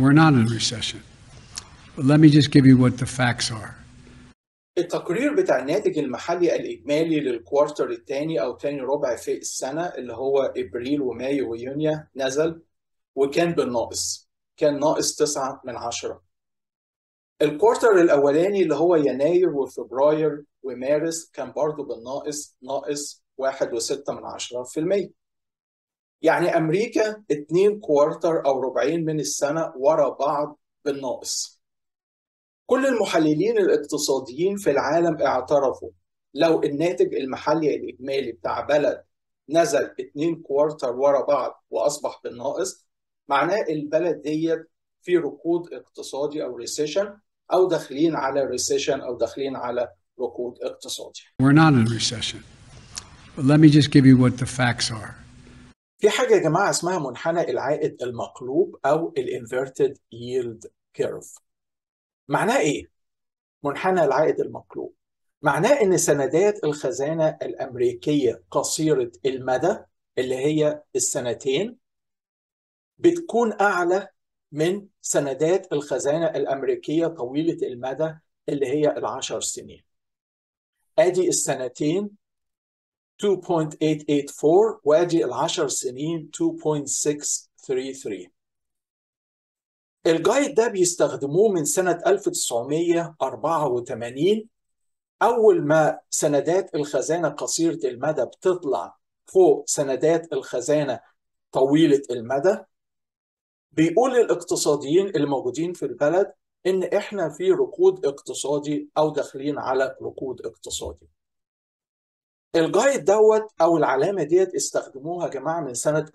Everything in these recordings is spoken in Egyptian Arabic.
We're not in a recession. But let me just give you what the facts are. التقرير بتاع الناتج المحلي الإجمالي للكوارتر الثاني أو ثاني ربع في السنة اللي هو إبريل ومايو ويونيو نزل وكان بالناقص كان ناقص 9 من عشرة الكوارتر الأولاني اللي هو يناير وفبراير ومارس كان برضو بالناقص ناقص 1.6 من عشرة في المية يعني أمريكا اتنين كوارتر أو ربعين من السنة ورا بعض بالناقص كل المحللين الاقتصاديين في العالم اعترفوا لو الناتج المحلي الإجمالي بتاع بلد نزل اتنين كوارتر ورا بعض وأصبح بالناقص معناه البلد ديت في ركود اقتصادي أو ريسيشن أو داخلين على ريسيشن أو داخلين على ركود اقتصادي We're not in a recession. But let me just give you what the facts are. في حاجة يا جماعة اسمها منحنى العائد المقلوب أو الانفيرتد ييلد كيرف معناه إيه؟ منحنى العائد المقلوب معناه إن سندات الخزانة الأمريكية قصيرة المدى اللي هي السنتين بتكون أعلى من سندات الخزانة الأمريكية طويلة المدى اللي هي العشر سنين أدي السنتين 2.884 وأدي العشر سنين 2.633 الجايد ده بيستخدموه من سنة 1984 أول ما سندات الخزانة قصيرة المدى بتطلع فوق سندات الخزانة طويلة المدى بيقول الاقتصاديين الموجودين في البلد إن إحنا في ركود اقتصادي أو داخلين على ركود اقتصادي. الجايد دوت أو العلامة ديت استخدموها يا جماعة من سنة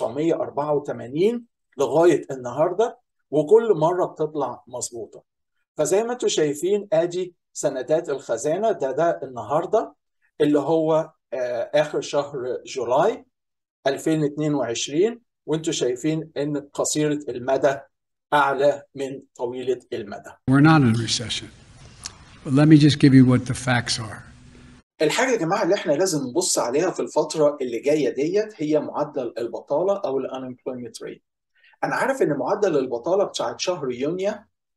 1984 لغاية النهاردة وكل مرة بتطلع مظبوطة. فزي ما انتم شايفين ادي سندات الخزانة ده ده النهاردة اللي هو آه آخر شهر جولاي 2022 وانتم شايفين ان قصيرة المدى اعلى من طويلة المدى. We're not in a recession. But let me just give you what the facts are. الحاجة يا جماعة اللي احنا لازم نبص عليها في الفترة اللي جاية ديت هي معدل البطالة او ال unemployment rate. انا عارف ان معدل البطالة بتاعت شهر يونيو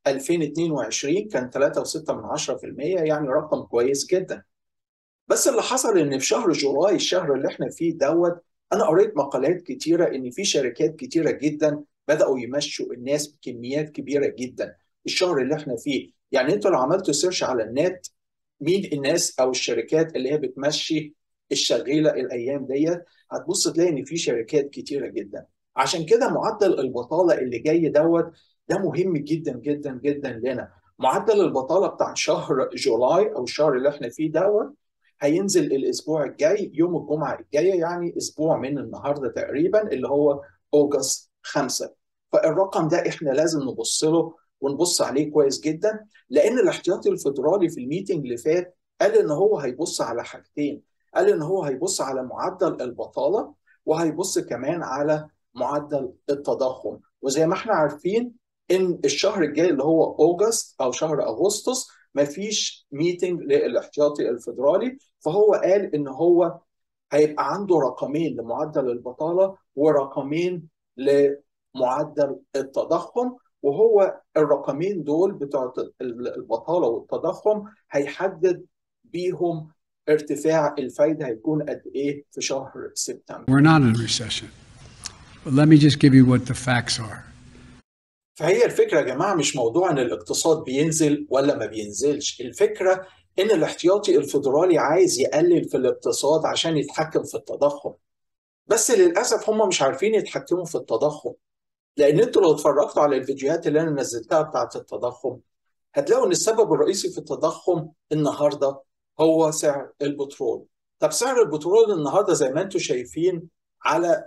2022 كان 3.6 من 10% يعني رقم كويس جدا. بس اللي حصل ان في شهر جولاي الشهر اللي احنا فيه دوت انا قريت مقالات كتيره ان في شركات كتيره جدا بداوا يمشوا الناس بكميات كبيره جدا الشهر اللي احنا فيه يعني انتوا لو عملتوا سيرش على النت مين الناس او الشركات اللي هي بتمشي الشغيله الايام ديت هتبص تلاقي ان في شركات كتيره جدا عشان كده معدل البطاله اللي جاي دوت ده مهم جدا جدا جدا لنا معدل البطاله بتاع شهر جولاي او الشهر اللي احنا فيه دوت هينزل الاسبوع الجاي يوم الجمعه الجايه يعني اسبوع من النهارده تقريبا اللي هو اوجست 5 فالرقم ده احنا لازم نبص له ونبص عليه كويس جدا لان الاحتياطي الفدرالي في الميتنج اللي فات قال ان هو هيبص على حاجتين قال ان هو هيبص على معدل البطاله وهيبص كمان على معدل التضخم وزي ما احنا عارفين ان الشهر الجاي اللي هو اوجست او شهر اغسطس مفيش ميتنج للاحتياطي الفدرالي فهو قال ان هو هيبقى عنده رقمين لمعدل البطاله ورقمين لمعدل التضخم وهو الرقمين دول بتوع البطاله والتضخم هيحدد بيهم ارتفاع الفايده هيكون قد ايه في شهر سبتمبر. We're not in a recession. But let me just give you what the facts are. فهي الفكره يا جماعه مش موضوع ان الاقتصاد بينزل ولا ما بينزلش، الفكره ان الاحتياطي الفدرالي عايز يقلل في الاقتصاد عشان يتحكم في التضخم. بس للاسف هم مش عارفين يتحكموا في التضخم. لان انتوا لو اتفرجتوا على الفيديوهات اللي انا نزلتها بتاعت التضخم هتلاقوا ان السبب الرئيسي في التضخم النهارده هو سعر البترول. طب سعر البترول النهارده زي ما انتوا شايفين على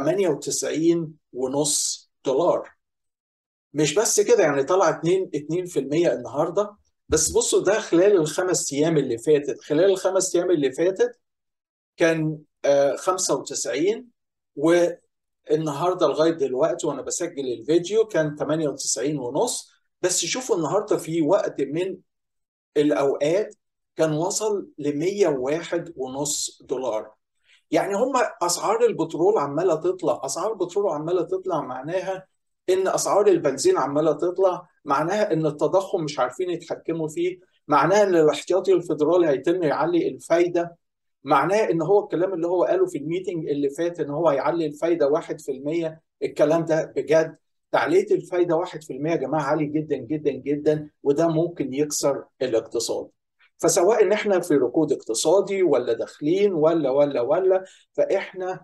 98 ونص دولار. مش بس كده يعني طلع 2 2% النهارده بس بصوا ده خلال الخمس ايام اللي فاتت خلال الخمس ايام اللي فاتت كان آه 95 والنهارده لغايه دلوقتي وانا بسجل الفيديو كان 98 ونص بس شوفوا النهارده في وقت من الاوقات كان وصل ل 101 ونص دولار يعني هم اسعار البترول عماله تطلع اسعار البترول عماله تطلع معناها ان اسعار البنزين عماله تطلع معناها ان التضخم مش عارفين يتحكموا فيه معناها ان الاحتياطي الفيدرالي هيتم يعلي الفايده معناه ان هو الكلام اللي هو قاله في الميتنج اللي فات ان هو هيعلي الفايده 1% الكلام ده بجد تعليه الفايده 1% يا جماعه عالي جدا جدا جدا وده ممكن يكسر الاقتصاد فسواء ان احنا في ركود اقتصادي ولا داخلين ولا ولا ولا فاحنا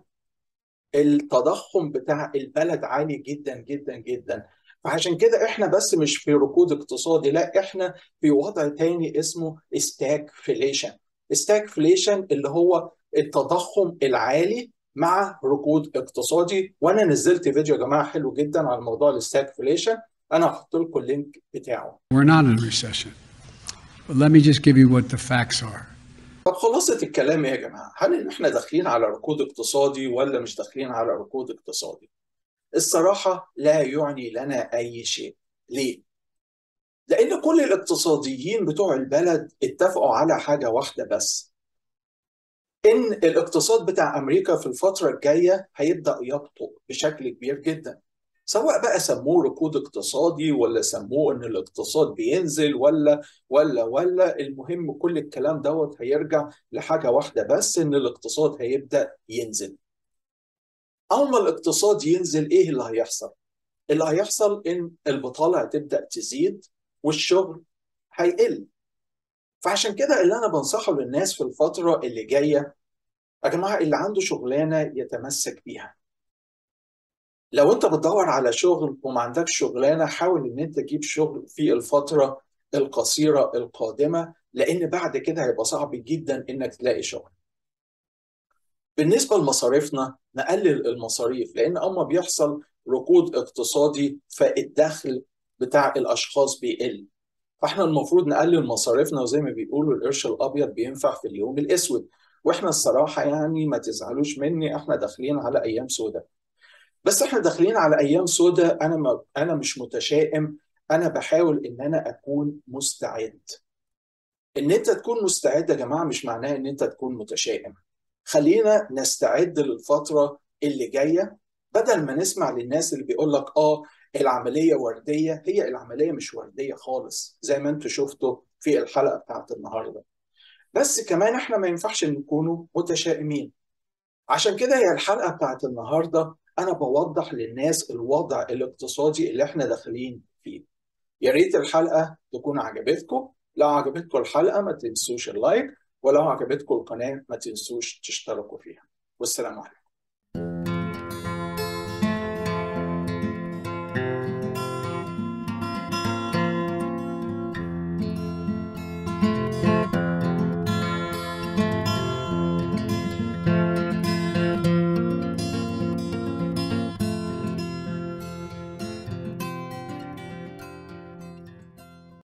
التضخم بتاع البلد عالي جدا جدا جدا فعشان كده احنا بس مش في ركود اقتصادي لا احنا في وضع تاني اسمه استاكفليشن استاكفليشن اللي هو التضخم العالي مع ركود اقتصادي وانا نزلت فيديو يا جماعه حلو جدا على موضوع الاستاكفليشن انا هحط لكم اللينك بتاعه We're not in a recession. But let me just give you what the facts are. طب خلاصة الكلام ايه يا جماعه هل احنا داخلين على ركود اقتصادي ولا مش داخلين على ركود اقتصادي الصراحه لا يعني لنا اي شيء ليه لان كل الاقتصاديين بتوع البلد اتفقوا على حاجه واحده بس ان الاقتصاد بتاع امريكا في الفتره الجايه هيبدا يبطئ بشكل كبير جدا سواء بقى سموه ركود اقتصادي ولا سموه ان الاقتصاد بينزل ولا ولا ولا المهم كل الكلام دوت هيرجع لحاجه واحده بس ان الاقتصاد هيبدا ينزل اول ما الاقتصاد ينزل ايه اللي هيحصل اللي هيحصل ان البطاله هتبدا تزيد والشغل هيقل فعشان كده اللي انا بنصحه للناس في الفتره اللي جايه يا جماعه اللي عنده شغلانه يتمسك بيها لو انت بتدور على شغل وما عندكش شغلانه حاول ان انت تجيب شغل في الفتره القصيره القادمه لان بعد كده هيبقى صعب جدا انك تلاقي شغل بالنسبه لمصاريفنا نقلل المصاريف لان اما بيحصل ركود اقتصادي فالدخل بتاع الاشخاص بيقل فاحنا المفروض نقلل مصاريفنا وزي ما بيقولوا القرش الابيض بينفع في اليوم الاسود واحنا الصراحه يعني ما تزعلوش مني احنا داخلين على ايام سوداء بس احنا داخلين على ايام سوداء انا ما انا مش متشائم انا بحاول ان انا اكون مستعد ان انت تكون مستعد يا جماعه مش معناه ان انت تكون متشائم خلينا نستعد للفتره اللي جايه بدل ما نسمع للناس اللي بيقول لك اه العمليه ورديه هي العمليه مش ورديه خالص زي ما انتم شفتوا في الحلقه بتاعت النهارده بس كمان احنا ما ينفعش نكونوا متشائمين عشان كده هي الحلقه بتاعت النهارده انا بوضح للناس الوضع الاقتصادي اللي احنا داخلين فيه يا ريت الحلقه تكون عجبتكم لو عجبتكم الحلقه ما تنسوش اللايك ولو عجبتكم القناه ما تنسوش تشتركوا فيها والسلام عليكم